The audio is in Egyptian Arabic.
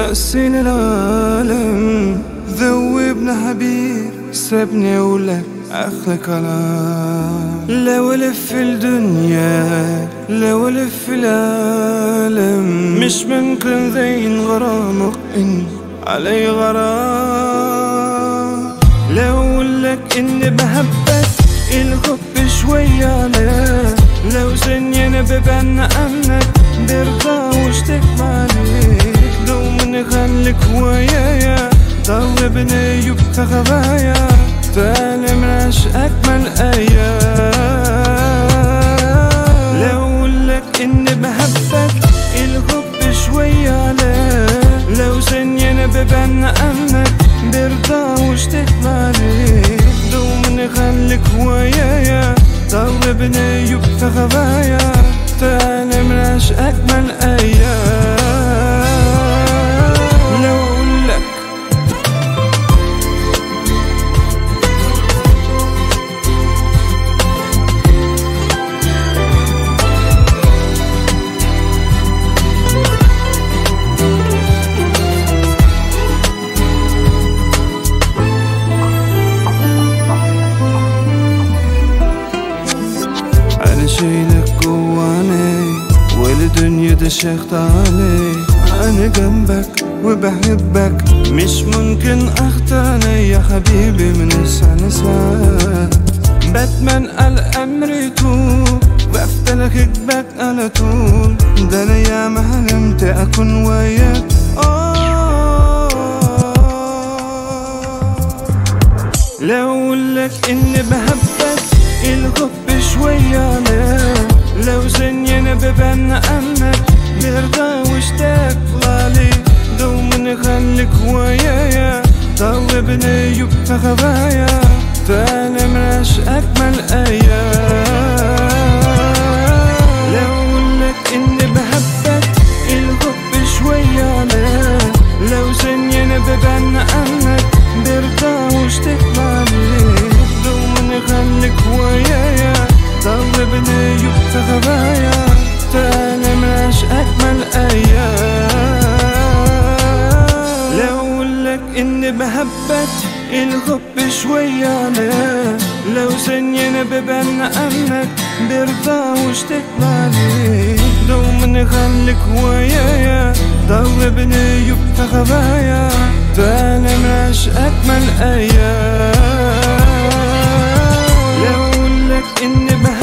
رأسي للعالم ذوبنا حبيب سابني ولك آخر كلام لو ألف الدنيا لو ألف العالم مش ممكن زين غرامك إن علي غرام لو أقولك إني بحبك الحب شوية عليك لو سنين ببنى عنك برضى واشتك عليك دوما خليك ويايا ضربني يبقى غبايا تعالى مش أجمل أيام لو أقولك إني بحبك الحب شوية عليك لو سنين ببنى عنك برضى واشتك عليك دوما خليك ويايا ضربني يبقى غبايا تعالى مش أجمل أيام لو أقولك أنا شايلك جواني والدنيا ده شيخت علي أنا جنبك وبحبك مش ممكن أختاني يا حبيبي من السنة ساعة بتمنى الأمر يتوب بفتلك جبك على طول ده أنا يا ما حلمت أكون وياك آه لو أقولك إني بحبك الحب شوية عليك لو سنين ببنى عنك برضى واشتاق لالي دوما خليك ويايا ضربني يبقى غبايا تعالى مش أجمل أيام لو أقولك إني بحبك الحب شوية عليك لو سنين ببنى عنك برضى واشتاق لالي دوما خليك ويايا ضربني يبقى غبايا تعالى مش أجمل أيام لو أقولك إني بحبك الحب شوية عليك لو سنين ببنى عنك برضى واشتاق عليك دوما خليك ويايا ضربني يبقى غبايا تعالى مش أجمل أيام لو أقولك إني بحبك